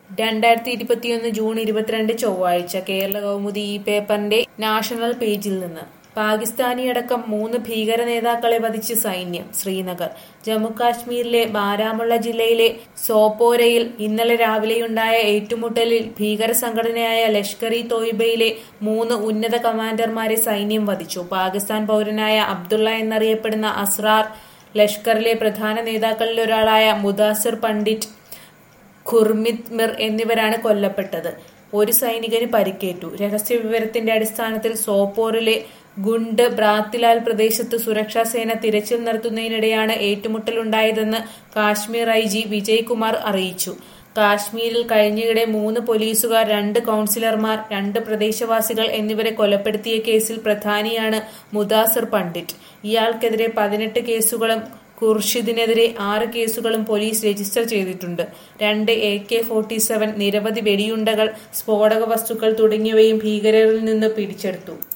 രണ്ടായിരത്തി ഇരുപത്തിയൊന്ന് ജൂൺ ഇരുപത്തിരണ്ട് ചൊവ്വാഴ്ച കേരള കൗമുദി ഈ പേപ്പറിന്റെ നാഷണൽ പേജിൽ നിന്ന് പാകിസ്ഥാനിയടക്കം മൂന്ന് ഭീകര നേതാക്കളെ വധിച്ച് സൈന്യം ശ്രീനഗർ ജമ്മുകാശ്മീരിലെ ബാരാമുള്ള ജില്ലയിലെ സോപ്പോരയിൽ ഇന്നലെ രാവിലെയുണ്ടായ ഏറ്റുമുട്ടലിൽ ഭീകര സംഘടനയായ ലഷ്കർ ഇ തോയിബയിലെ മൂന്ന് ഉന്നത കമാൻഡർമാരെ സൈന്യം വധിച്ചു പാകിസ്ഥാൻ പൗരനായ അബ്ദുള്ള എന്നറിയപ്പെടുന്ന അസ്രാർ ലഷ്കറിലെ പ്രധാന നേതാക്കളിൽ ഒരാളായ മുദാസിർ പണ്ഡിറ്റ് ഖുർമിത് മിർ എന്നിവരാണ് കൊല്ലപ്പെട്ടത് ഒരു സൈനികന് പരിക്കേറ്റു രഹസ്യ വിവരത്തിന്റെ അടിസ്ഥാനത്തിൽ സോപ്പോറിലെ ഗുണ്ട് ബ്രാത്തിലാൽ പ്രദേശത്ത് സുരക്ഷാ സേന തിരച്ചിൽ നടത്തുന്നതിനിടെയാണ് ഏറ്റുമുട്ടലുണ്ടായതെന്ന് കാശ്മീർ ഐ ജി വിജയ് കുമാർ അറിയിച്ചു കാശ്മീരിൽ കഴിഞ്ഞയിടെ മൂന്ന് പോലീസുകാർ രണ്ട് കൌൺസിലർമാർ രണ്ട് പ്രദേശവാസികൾ എന്നിവരെ കൊലപ്പെടുത്തിയ കേസിൽ പ്രധാനിയാണ് മുദാസിർ പണ്ഡിറ്റ് ഇയാൾക്കെതിരെ പതിനെട്ട് കേസുകളും ഖുർഷിദിനെതിരെ ആറ് കേസുകളും പോലീസ് രജിസ്റ്റർ ചെയ്തിട്ടുണ്ട് രണ്ട് എ കെ ഫോർട്ടി സെവൻ നിരവധി വെടിയുണ്ടകൾ സ്ഫോടക വസ്തുക്കൾ തുടങ്ങിയവയും ഭീകരരിൽ നിന്ന് പിടിച്ചെടുത്തു